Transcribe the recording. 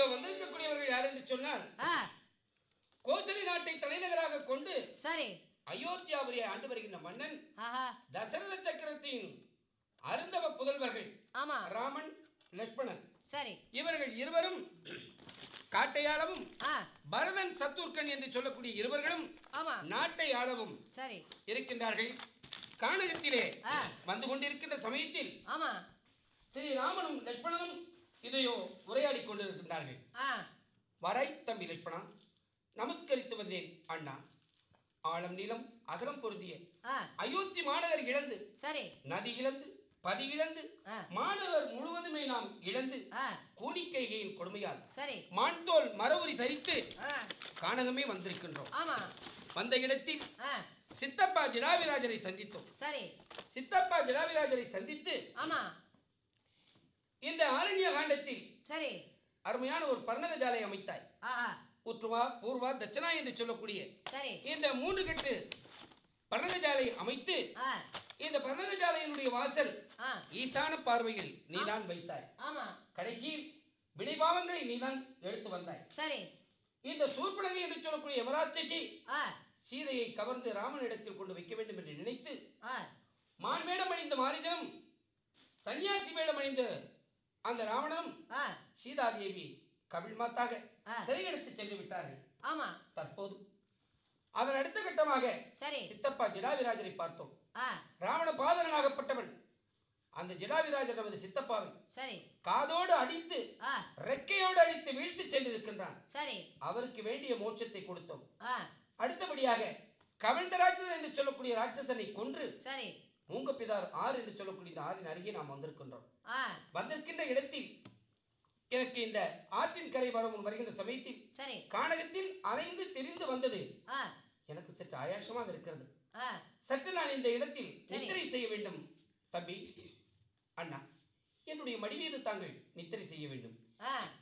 இதோ வந்திருக்கக்கூடியவர்கள் யார் என்று சொன்னால் ஆ கோசலி நாட்டை தலைநகராக கொண்டு சரி அயோத்தியாபுரியை ஆண்டு வருகின்ற மன்னன் ஆஹா தசரத சக்கரத்தின் அருந்தவ புதல்வர்கள் ஆமா ராமன் லட்சுமணன் சரி இவர்கள் இருவரும் காட்டையாளவும் ஆ பரதன் சத்துர்க்கன் என்று சொல்லக்கூடிய இருவர்களும் ஆமா நாட்டை ஆளவும் சரி இருக்கின்றார்கள் கானகத்திலே ஆ வந்து கொண்டிருக்கின்ற சமயத்தில் ஆமா ஸ்ரீ ராமனும் லட்சுமணனும் இதையோ உரையாடிக் கொண்டிருக்கின்றார்கள் ஆ வரை தம்பி லட்சுமணா நமஸ்கரித்து வந்தேன் அண்ணா ஆழம் நீளம் அகலம் பொருந்திய ஆ அயோத்தி மாநகர் இழந்து சரி நதி இழந்து பதி இழந்து ஆ மாநகர் முழுவதுமே நாம் இழந்து ஆ கூனிக்கைகையின் கொடுமையால் சரி மான்தோல் மரவுரி தரித்து ஆ கானகமே வந்திருக்கின்றோம் ஆமா வந்த இடத்தில் ஆ சித்தப்பா ஜிடாவிராஜரை சந்தித்தோம் சரி சித்தப்பா ஜிடாவிராஜரை சந்தித்து ஆமா இந்த ஆரண்ய காண்டத்தில் சரி அருமையான ஒரு பர்ணகஜாலை அமைத்தாய் ஆஹா உற்றுவா பூர்வா தட்சணா என்று சொல்லக்கூடிய சரி இந்த மூன்று கட்டு பர்ணகஜாலை அமைத்து ஆ இந்த பர்ணகஜாலையினுடைய வாசல் ஆ ஈசான பார்வையில் நீதான் வைத்தாய் ஆமா கடைசியில் விடைபாவங்களை நீதான் எடுத்து வந்தாய் சரி இந்த சூர்பனகை என்று சொல்லக்கூடிய யமராட்சசி ஆ சீதையை கவர்ந்து ராமனிடத்தில் கொண்டு வைக்க வேண்டும் என்று நினைத்து ஆ மான் வேடம் அணிந்த மாரிஜனும் சன்னியாசி வேடம் அணிந்த அந்த ராவணனும் ஆ சீதாதேவி கபில் மாத்தாக ஆ. சிறையெடுத்து சென்று விட்டார்கள் ஆமா தற்போது அதன் அடுத்த கட்டமாக சரி சித்தப்பா ஜிடாவிராஜரை பார்த்தோம் ஆ ராவண பாதகனாகப்பட்டவன் அந்த ஜிடாவிராஜர் நமது சித்தப்பாவை சரி காதோடு அடித்து ஆ ரெக்கையோடு அடித்து வீழ்த்தி சென்றிருக்கின்றான் சரி அவருக்கு வேண்டிய மோட்சத்தை கொடுத்தோம் ஆ அடுத்தபடியாக கவிழ்ந்தராட்சதன் என்று சொல்லக்கூடிய ராட்சசனை கொன்று சரி மூங்கப்பிதார் ஆறு என்று சொல்லக்கூடிய இந்த ஆறின் அருகே நாம் வந்திருக்கின்றோம் ஆ வந்திருக்கின்ற இடத்தில் எனக்கு இந்த ஆற்றின் கரை வரும் வருகின்ற சமயத்தில் சரி கானகத்தில் அலைந்து தெரிந்து வந்தது ஆ எனக்கு சற்று ஆயாசமாக இருக்கிறது ஆ சற்று நான் இந்த இடத்தில் சரி. நித்திரை செய்ய வேண்டும் தம்பி அண்ணா என்னுடைய மடி மீது தாங்கள் நித்திரை செய்ய வேண்டும் ஆ